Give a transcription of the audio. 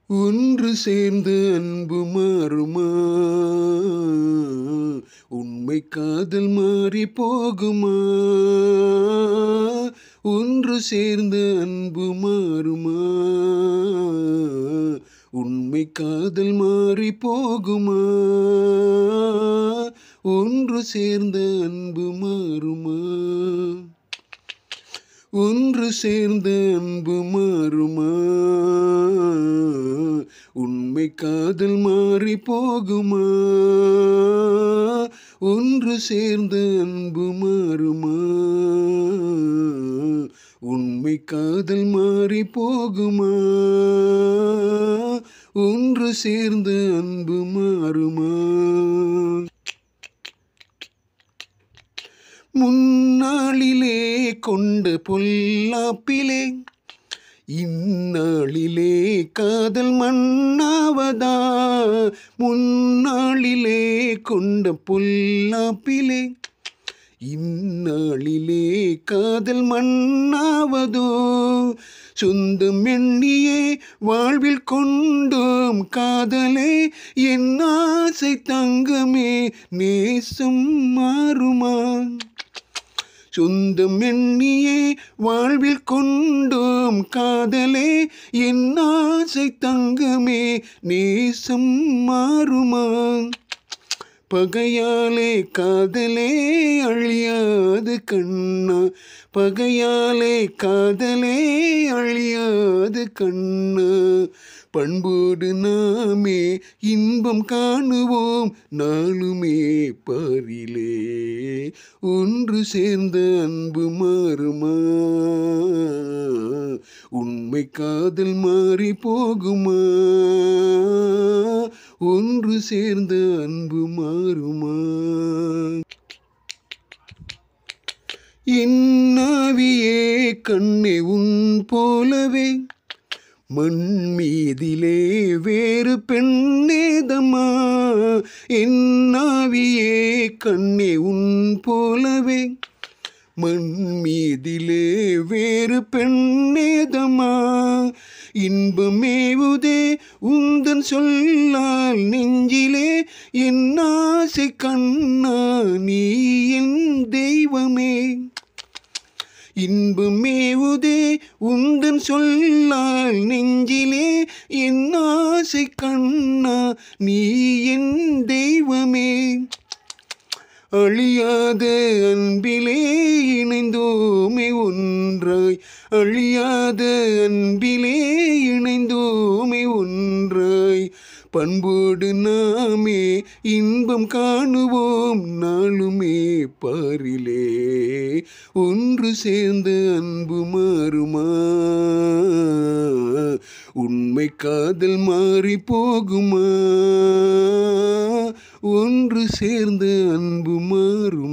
ஒன்று சேர்ந்து அன்பு மாறுமா உண்மை காதல் மாறி போகுமா ஒன்று சேர்ந்து அன்பு மாறுமா உண்மை காதல் மாறி போகுமா ஒன்று சேர்ந்து அன்பு மாறுமா ஒன்று சேர்ந்து அன்பு மாறுமா உண்மை காதல் மாறி போகுமா ஒன்று சேர்ந்து அன்பு மாறுமா உண்மை காதல் மாறி போகுமா ஒன்று சேர்ந்து அன்பு மாறுமா முன்னாளிலே கொண்ட பொல்லாப்பிலே இந்நாளிலே காதல் மண்ணாவதா முன்னாளிலே கொண்ட பொல்லாப்பிலே இந்நாளிலே காதல் மண்ணாவதோ சொந்தம் எண்ணியே வாழ்வில் கொண்டோம் காதலே என் ஆசை தங்கமே நேசம் மாறுமா சொந்தம் எண்ணியே வாழ்வில் கொண்டோம் காதலே என் ஆசை தங்கமே நேசம் மாறுமா பகையாலே காதலே அழியாது கண்ணா பகையாலே காதலே அழியாது கண்ணா பண்போடு நாமே இன்பம் காணுவோம் நாளுமே பாரிலே ஒன்று சேர்ந்த அன்பு மாறுமா உண்மை காதல் மாறி போகுமா ஒன்று சேர்ந்த அன்பு மாறுமா என்னாவியே கண்ணே உன் போலவே மண் மீதிலே வேறு பெண்ணேதம்மா என்னாவியே கண்ணே உன் போலவே மண் மீதிலே வேறு பெண்ணேதம்மா இன்பமேவுதே உந்தன் சொல்லால் நெஞ்சிலே என் ஆசை கண்ணா நீ என் தெய்வமே இன்பமேவுதே உந்தன் சொல்லால் நெஞ்சிலே என் ஆசை கண்ணா நீ என் தெய்வமே அழியாத அன்பிலே இணைந்தோமே ஒன்றாய் அழியாத அன்பிலே இணைந்தோமே ஒன்றாய் பண்போடு நாமே இன்பம் காணுவோம் நாளுமே பாரிலே ஒன்று சேர்ந்து அன்பு மாறுமா உண்மை காதல் மாறி போகுமா ஒன்று சேர்ந்து அன்பு மாறும்